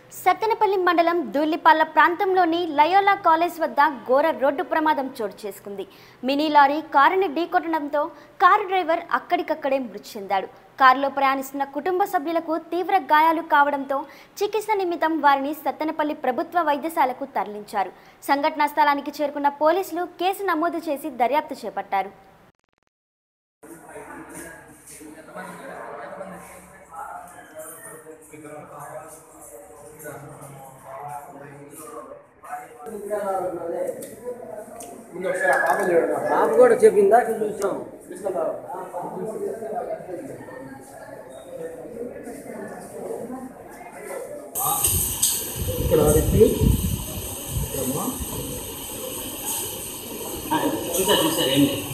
సత్తెనపల్లి మండలం దూలిపాల ప్రాంతంలోని Loyola college వద్ద ఘోర రోడ్డు ప్రమాదం చోటు చేసుకుంది మినీ లారీ కారుని ఢీకొట్టడంతో కారు డ్రైవర్ అక్కడికక్కడే మృతి చెందాడు కారులో ప్రయాణిస్తున్న కుటుంబ సభ్యులకు తీవ్ర గాయాలు కావడంతో చికిత్స నిమిత్తం వారిని సత్తెనపల్లి ప్రభుత్వ వైద్యశాలకు తరలించారు సంఘటనా స్థలానికి చేరుకున్న పోలీసులు కేసు నమోదు చేసి దర్యాప్తు చేపట్టారు ముందు ఒకసారి ఆ పాప చూడండి ఆ పాప కూడా చెప్పిందా చూసాం తీసుకుందా ఇక్కడ వ్యక్తి చూసారు చూసారు ఏం లేదు